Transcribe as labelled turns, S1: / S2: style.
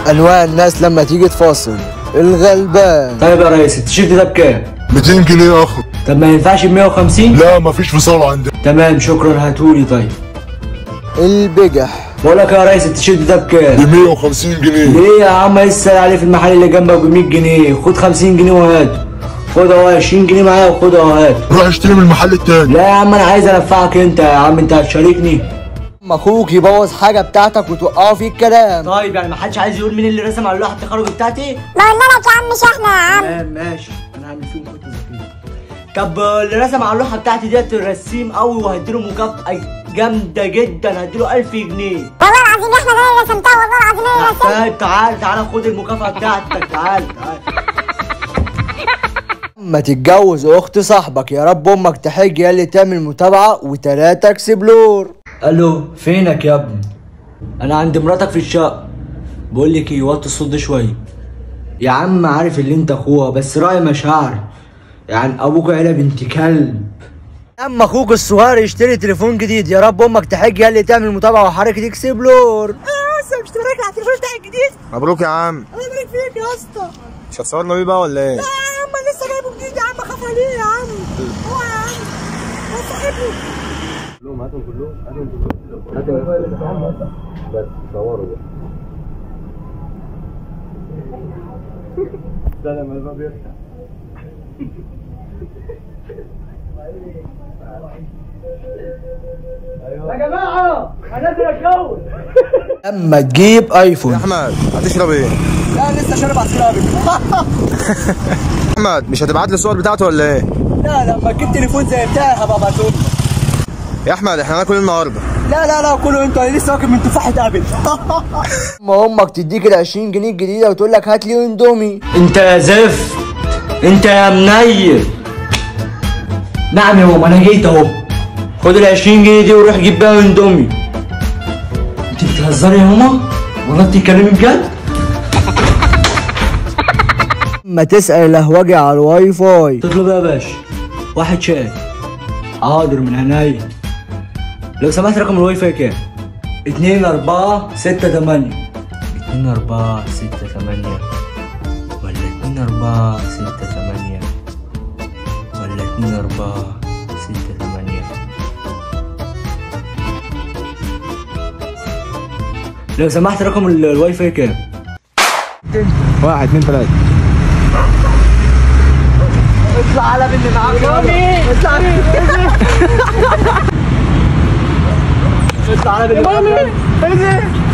S1: انواع الناس لما تيجي تفاصل الغلبان
S2: طيب يا ريس التيشيرت ده بكام
S3: 200 جنيه يا اخي
S2: طب ما ينفعش ب 150
S3: لا مفيش فصال عندنا
S2: تمام شكرا هاتولي طيب
S1: البجح
S2: بقول لك يا ريس التيشيرت ده بكام
S3: ب 150 جنيه
S2: ليه يا عم لسه عليه في المحل اللي جنبك ب 100 جنيه خد 50 جنيه وهاته خد اهو 20 جنيه معايا وخد اهو هات
S3: روح اشتري من المحل التاني
S2: لا يا عم انا عايز انفعك انت يا عم انت هتشاركني
S1: اما اخوك يبوظ حاجه بتاعتك وتوقعه في الكلام
S2: طيب يعني ما حدش عايز يقول مين اللي رسم على لوحه التخرج بتاعتي
S4: ما قلنا لك يا عم مش احنا يا عم
S2: تمام ماشي انا هعمل فيهم خطه ذكيه طب اللي رسم على اللوحه بتاعتي ديت رسيم قوي وهديله مكافاه جامده جدا هديله 1000 جنيه
S4: والله العظيم احنا ده اللي رسمتها والله العظيم انا اللي رسمت
S2: طيب تعال تعال خد المكافاه بتاعتك تعال تعال
S1: اما تتجوز اخت صاحبك يا رب امك تحج يا اللي تعمل متابعه وتلاته اكسبلور
S2: الو فينك يا ابني انا عند مراتك في الشقه بقول لك ايه وطي الصوت ده شويه يا عم عارف اللي انت اخوها بس راعي مشاعري يعني ابوك عيله بنت كلب
S1: اما اخوك الصغير يشتري تليفون جديد يا رب امك تحج يا اللي تعمل متابعه وحركه اكسبلور
S5: لسه مش تبارك على التليفون بتاعي الجديد
S6: مبروك يا عم
S5: الله يبارك فيك يا اسطى
S6: مش هتصورنا بيه بقى ولا ايه؟
S5: لا يا عم أنا لسه جايبه جديد يا عم اخاف عليه يا عم هو يا عم هو صاحبه
S1: اما تجيب ايفون
S6: احمد هتشرب ايه؟
S5: لا لسه شارب عصير ابيض
S6: احمد مش هتبعت لي الصور بتاعته ولا ايه؟
S5: لا لما تجيب تليفون زي بتاعي هبقى ابعتهولك
S6: يا احمد احنا هناكل إيه النهارده
S5: لا لا لا كله انتوا انا لسه واكل من تفاحه ابل
S1: اما امك تديك ال 20 جنيه الجديده وتقول لك هات لي اندومي
S2: انت يا زفت انت يا منيل نعم يا ماما انا جيت اهو خد ال 20 جنيه دي وروح جيب بيها اندومي انت بتهزري يا ماما والله بتتكلمي بجد
S1: اما تسال الهواجي على الواي فاي
S2: تطلب ايه يا باشا واحد شاي حاضر من عينيا لو سمحت رقم الواي فاي كام اتنين اربعة ستة تمانية اتنين اربعة ستة تمانية ولا اتنين اربعة ستة تمانية ولا اتنين اربعة ستة تمانية لو سمحت رقم ال- الواي فاي كام
S6: واحد اتنين تلاته
S5: اطلع على باللي معاك اطلع اطلع على باللي معاك